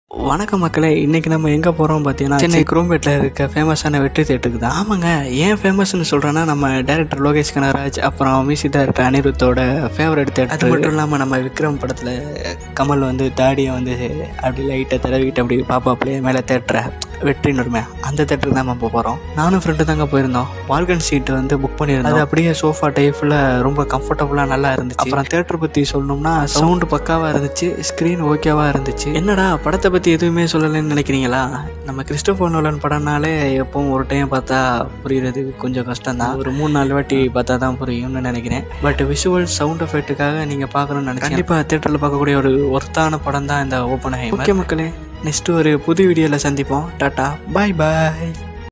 வணக்கம் மக்களே இன்னைக்கு நம்ம எங்கே போகிறோம் பார்த்தீங்கன்னா சென்னை குரோம்பேட்டில் இருக்க ஃபேமஸான வெற்றி தேட்டருக்கு தான் ஆமாங்க ஏன் ஃபேமஸ்னு சொல்கிறேன்னா நம்ம டேரக்டர் லோகேஷ் கனகராஜ் அப்புறம் மியூசிக் டைரக்டர் அனிருத்தோட ஃபேவரட் தேட்டர் அது மட்டும் இல்லாமல் நம்ம விக்ரம் படத்தில் கமல் வந்து தாடியை வந்து அப்படி லைட்டை தடவிக்கிட்டு அப்படி பாப்பாப்லேயே மேலே தேட்டரை வெற்றின்னு வருமே அந்த தேட்டருக்கு தான் நம்ம போகிறோம் நானும் ஃப்ரெண்டு தாங்க போயிருந்தோம் பால்கன் சீட் வந்து புக் பண்ணியிருந்தோம் அது அப்படியே சோஃபா டைப்பில் ரொம்ப கம்ஃபர்டபுளாக நல்லா இருந்துச்சு அப்புறம் தேட்டர் பற்றி சொல்லணும்னா சவுண்டு பக்காவாக இருந்துச்சு ஸ்க்ரீன் ஓகேவாக இருந்துச்சு என்னடா படத்தை பற்றி எதுவுமே சொல்லலைன்னு நினைக்கிறீங்களா நம்ம கிறிஸ்டோபர் நோலன் படம்னாலே எப்பவும் ஒரு டைம் பார்த்தா புரியுறது கொஞ்சம் கஷ்டம் தான் ஒரு மூணு நாலு வாட்டி பார்த்தா தான் புரியும்னு நினைக்கிறேன் பட் விஷுவல் சவுண்ட் எஃபெக்ட்டுக்காக நீங்கள் பார்க்கணும்னு நினைக்கிறேன் கண்டிப்பாக தேட்டரில் பார்க்கக்கூடிய ஒரு ஒர்த்தான படம் தான் இந்த ஓப்பன் ஓகே மக்களே நெக்ஸ்ட் ஒரு புது வீடியோவில் சந்திப்போம் டாட்டா பாய் பாய்